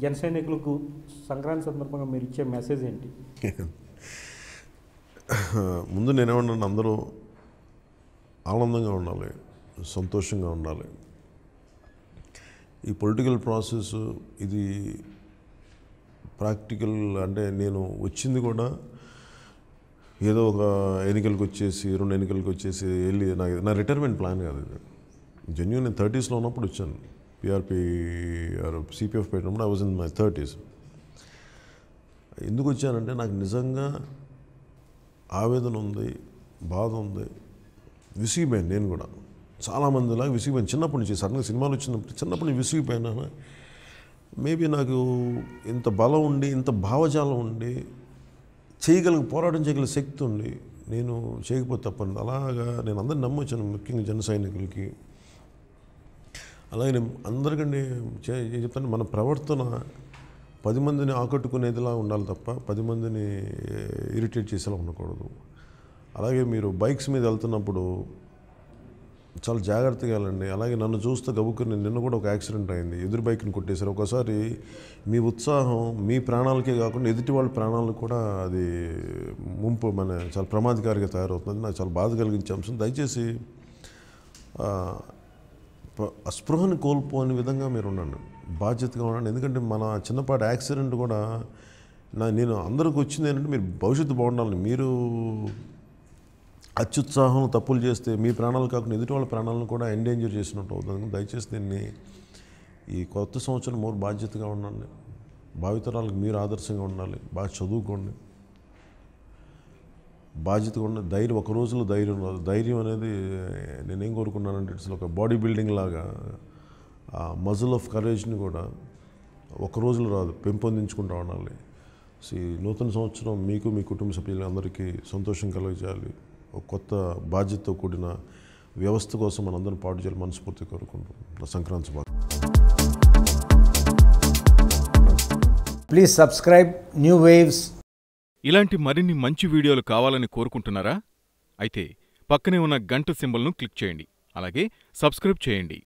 జన సైనికులకు సంక్రాంతి సందర్భంగా మీరు ఇచ్చే మెసేజ్ ఏంటి ముందు నేనేమన్నాను అందరూ ఆనందంగా ఉండాలి సంతోషంగా ఉండాలి ఈ పొలిటికల్ ప్రాసెస్ ఇది ప్రాక్టికల్ అంటే నేను వచ్చింది కూడా ఏదో ఒక ఎన్నికలకు వచ్చేసి రెండు ఎన్నికలకు వచ్చేసి వెళ్ళి నా నా రిటైర్మెంట్ ప్లాన్ కాదు ఇది జెన్యున్ నేను థర్టీస్లో ఉన్నప్పుడు వచ్చాను పిఆర్పి సిపిఎఫ్ పెట్టినప్పుడు I was in my thirties ఎందుకు వచ్చానంటే నాకు నిజంగా ఆవేదన ఉంది బాధ ఉంది విసిగిపోయాను నేను కూడా చాలామందిలాగా విసిగిపోయాను చిన్నప్పటి నుంచి సడన్గా సినిమాలు వచ్చినప్పుడు చిన్నప్పటి నుంచి విసిగిపోయినా మేబీ నాకు ఇంత బలం ఉండి ఇంత భావజాలం ఉండి చేయగల పోరాటం చేయగల శక్తి ఉండి నేను చేయకపోతే తప్పండి అలాగా నేను అందరిని నమ్మొచ్చాను ముఖ్యంగా జన సైనికులకి అలాగే నేను అందరికంటే చే- చెప్తాను మన ప్రవర్తన పది మందిని ఆకట్టుకునేదిలా ఉండాలి తప్ప పది మందిని ఇరిటేట్ చేసేలా ఉండకూడదు అలాగే మీరు బైక్స్ మీద వెళ్తున్నప్పుడు చాలా జాగ్రత్తగా వెళ్ళండి అలాగే నన్ను చూస్తే గబుక్కుని నిన్న కూడా ఒక యాక్సిడెంట్ అయింది ఎదురు బైక్ని కొట్టేశారు ఒకసారి మీ ఉత్సాహం మీ ప్రాణాలకే కాకుండా ఎదుటి వాళ్ళ ప్రాణాలకు కూడా అది ముంపు మన చాలా ప్రమాదకారిగా తయారవుతుంది నాకు చాలా బాధ కలిగించే అంశం దయచేసి ఆ, ప- ఆ స్పృహని కోల్పోని విధంగా మీరు ఉండండి బాధ్యతగా ఉండండి ఎందుకంటే మన చిన్నపాటి యాక్సిడెంట్ కూడా నా నేను అందరికి వచ్చింది ఏంటంటే మీరు భవిష్యత్తు బాగుండాలి మీరు అత్యుత్సాహం తప్పులు చేస్తే మీ ప్రాణాలు కాకుండా ఎదుటి వాళ్ళ ప్రాణాలను కూడా ఎండేంజర్ చేసినట్టు అవుతుంది దయచేసి దీన్ని ఈ కొత్త సంవత్సరం మోర్ బాధ్యతగా ఉండండి భావితరాలకు మీరు ఆదర్శంగా ఉండాలి బాగా చదువుకోండి బాధ్యతగా ఉండాలి ధైర్యం ఒక రోజులో ధైర్యం రాదు ధైర్యం అనేది నేనేం కోరుకున్నానంటే ఇట్స్ ఒక బాడీ బిల్డింగ్ లాగా ఆ మజిల్ ఆఫ్ కరేజ్ని కూడా ఒక రోజులో రాదు పెంపొందించుకుంటూ ఉండాలి సో ఈ నూతన సంవత్సరం మీకు మీ కుటుంబ సభ్యులందరికీ సంతోషం కలుగజేయాలి ఒక కొత్త బాధ్యతతో కూడిన వ్యవస్థ కోసం మనందరం పాటు చేయాలి మనస్ఫూర్తి కోరుకుంటున్నాం నా సంక్రాంతి శుభాకాంక్షలు. Please subscribe New Waves ఇలాంటి మరిన్ని మంచి వీడియోలు కావాలని కోరుకుంటున్నారా అయితే పక్కనే ఉన్న గంట సింబల్ను క్లిక్ చేయండి అలాగే సబ్స్క్రైబ్ చేయండి